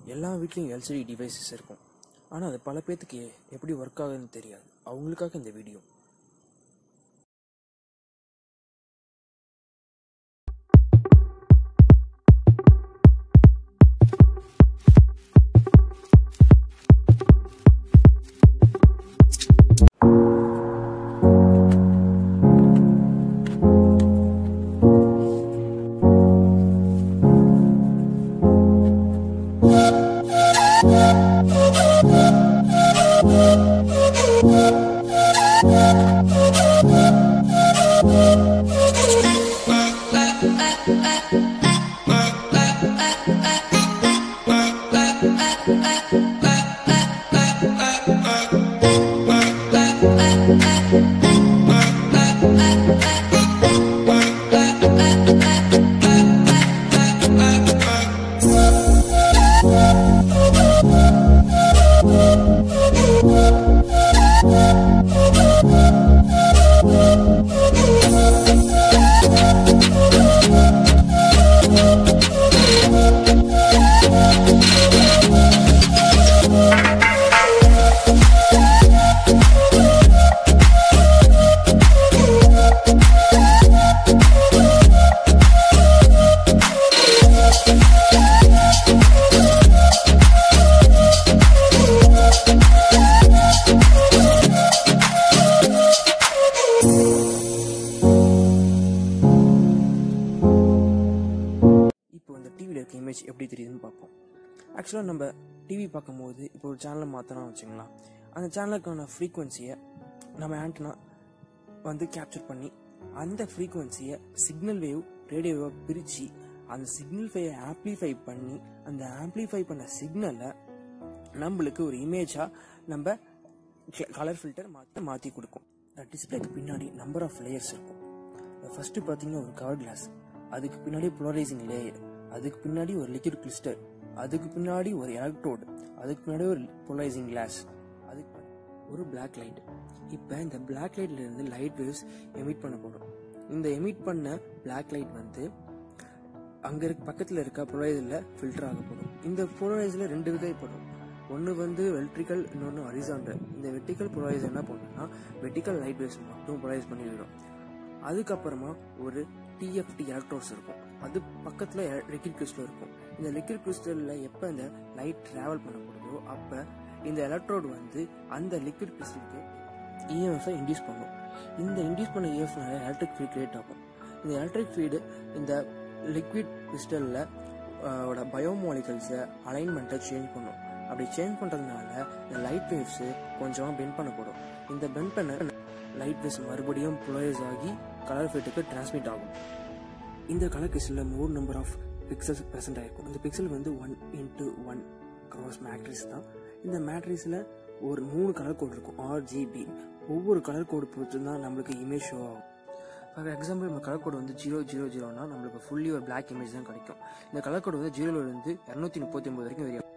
எல்லா வீட்லேயும் LCD devices இருக்கும் ஆனால் அது பல பேர்த்துக்கு எப்படி ஒர்க் ஆகுதுன்னு தெரியாது அவங்களுக்காக இந்த வீடியோ இப்போ இந்த டிவியில் இருக்க இமேஜ் எப்படி தெரியுதுன்னு பார்ப்போம் ஆக்சுவலாக நம்ம டிவி பார்க்கும்போது இப்போ ஒரு சேனலை மாற்றினா வச்சுங்களேன் அந்த சேனலுக்கான ஃப்ரீக்குவென்சியை நம்ம ஆண்டனா வந்து கேப்சர் பண்ணி அந்த ஃப்ரீக்குவென்சியை சிக்னல் வேவ் ரேடியோ வேவ் பிரித்து அந்த சிக்னல் ஃபைவை ஆம்ப்ளிஃபை பண்ணி அந்த ஆம்ப்ளிஃபை பண்ண சிக்னலை நம்மளுக்கு ஒரு இமேஜாக நம்ம கலர் ஃபில்டர் மாற்றி மாற்றி கொடுக்கும் டிஸ்பிளேக்கு பின்னாடி நம்பர் ஆஃப் லேயர்ஸ் இருக்கும் ஃபர்ஸ்ட் பார்த்தீங்கன்னா ஒரு கவர் கிளாஸ் அதுக்கு பின்னாடி போலரைசிங் லேயர் அதுக்கு பின்னாடி ஒரு லிக்விட் கிறிஸ்டல் அதுக்கு பின்னாடி ஒரு எலக்ட்ரோடு அதுக்கு பின்னாடி ஒரு போலரைசிங் கிளாஸ் அதுக்கு பின்னாடி ஒரு பிளாக் லைட் இப்போ இந்த பிளாக் லைட்ல இருந்து லைட் வேவ்ஸ் எமிட் பண்ணப்படும் இந்த எமிட் பண்ண பிளாக் லைட் வந்து அங்க இருக்க பக்கத்துல இருக்க போலரைசர்ல ஃபில்டர் ஆகப்படும் இந்த போலரைசர்ல ரெண்டு விதைப்படும் ஒன்று வந்து வெர்டிக்கல் இன்னொன்று ஹரிசாண்டல் இந்த வெர்டிக்கல் போலரைசர் என்ன பண்ணுன்னா வெர்டிக்கல் லைட் வேவ்ஸ் மட்டும் போலரைஸ் பண்ணிவிடும் அதுக்கப்புறமா ஒரு டிஎஃப்டி எலக்ட்ரோட்ஸ் இருக்கும் அது பக்கத்தில் லிக்விட் கிறிஸ்டல் இருக்கும் இந்த லிக்விட் கிறிஸ்டலில் எப்போ இந்த லைட் ட்ராவல் பண்ணப்படுதோ அப்போ இந்த எலக்ட்ரோடு வந்து அந்த லிக்விட் கிறிஸ்டலுக்கு இஎம்எஃப்ஐ இன்டியூஸ் பண்ணும் இந்த இன்டியூஸ் பண்ண இஎஃப்னால எலக்ட்ரிக் ஃபீல்ட் கிரியேட் ஆகும் இந்த எலக்ட்ரிக் ஃபீல்டு இந்த லிக்விட் கிறிஸ்டலில் ஓட பயோமாலிகல்ஸை அலைன்மெண்ட்டை சேஞ்ச் பண்ணும் அப்படி சேஞ்ச் பண்ணுறதுனால இந்த லைட் வேவ்ஸு கொஞ்சமாக பெண்ட் பண்ணப்படும் இந்த பெண்ட் பண்ண லைட் வேவ்ஸ் மறுபடியும் புலரைஸ் ஆகி கலர் ஃபீல்டுக்கு டிரான்ஸ்மிட் ஆகும் இந்த கலர் கிறிஸ்டலில் more number of pixels present ஆகிருக்கும் இந்த பிக்சல் வந்து one into one cross matrix தான் இந்த மேட்ரிக்ஸில் ஒரு மூணு கலர் கோடு இருக்கும் ஆர்ஜிபி ஒவ்வொரு கலர் கோடு பொறுத்து தான் நம்மளுக்கு இமேஜ் ஷோ ஆகும் ஃபார் எக்ஸாம்பிள் நம்ம கலர் கோடு வந்து ஜீரோ ஜீரோ ஜீரோனா நம்மளுக்கு ஃபுல்லி ஒரு பிளாக் இமேஜ் தான் கிடைக்கும் இந்த கலர் கோடு வந்து ஜீரோலேருந்து இரநூத்தி முப்பத்தி ஒம்பது வரைக்கும் வரையும்